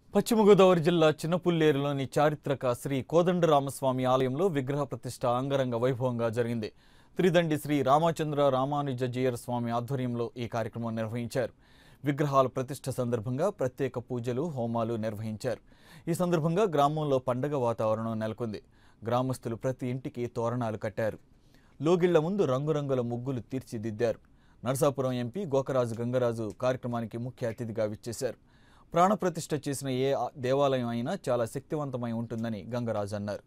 పశ్చిమ గోదావరి జిల్లా చిన్నపుల్లేరులోని చారిత్రక శ్రీ కోదండరామస్వామి ఆలయంలో విగ్రహ ప్రతిష్ట అంగరంగ వైభవంగా జరిగింది త్రిదండి శ్రీ రామచంద్ర రామానుజ జీయర్ స్వామి ఆధ్వర్యంలో ఈ కార్యక్రమం నిర్వహించారు విగ్రహాల ప్రతిష్ట సందర్భంగా ప్రత్యేక పూజలు హోమాలు నిర్వహించారు ఈ సందర్భంగా గ్రామంలో పండగ వాతావరణం నెలకొంది గ్రామస్తులు ప్రతి ఇంటికి తోరణాలు కట్టారు లోగిళ్ల ముందు రంగురంగుల ముగ్గులు తీర్చిదిద్దారు నరసాపురం ఎంపీ గోకరాజు గంగరాజు కార్యక్రమానికి ముఖ్య అతిథిగా విచ్చేశారు ప్రాణప్రతిష్ఠ చేసిన ఏ ఆ- దేవాలయం అయినా చాలా శక్తివంతమై ఉంటుందని గంగరాజు అన్నారు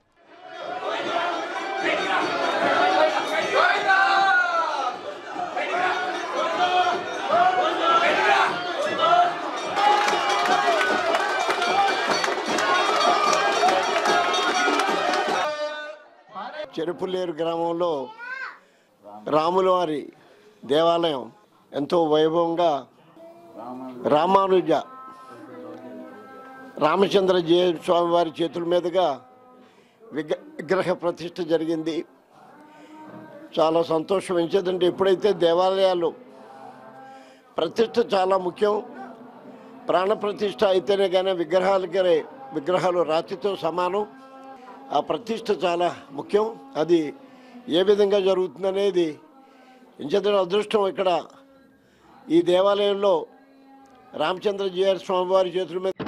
చెరుపులేరు గ్రామంలో రాముల వారి దేవాలయం ఎంతో వైభవంగా రామానుజ రామచంద్ర జయ స్వామి వారి చేతుల మీదుగా విగ్ర విగ్రహ ప్రతిష్ఠ జరిగింది చాలా సంతోషం ఎంచేదంటే ఎప్పుడైతే దేవాలయాలు ప్రతిష్ఠ చాలా ముఖ్యం ప్రాణ ప్రతిష్ఠ అయితేనే కానీ విగ్రహాలకి విగ్రహాలు రాతితో సమానం ఆ ప్రతిష్ఠ చాలా ముఖ్యం అది ఏ విధంగా జరుగుతుందనేది ఇంచేతన అదృష్టం ఇక్కడ ఈ దేవాలయంలో రామచంద్ర జీఆర్ స్వామివారి చేతుల మీద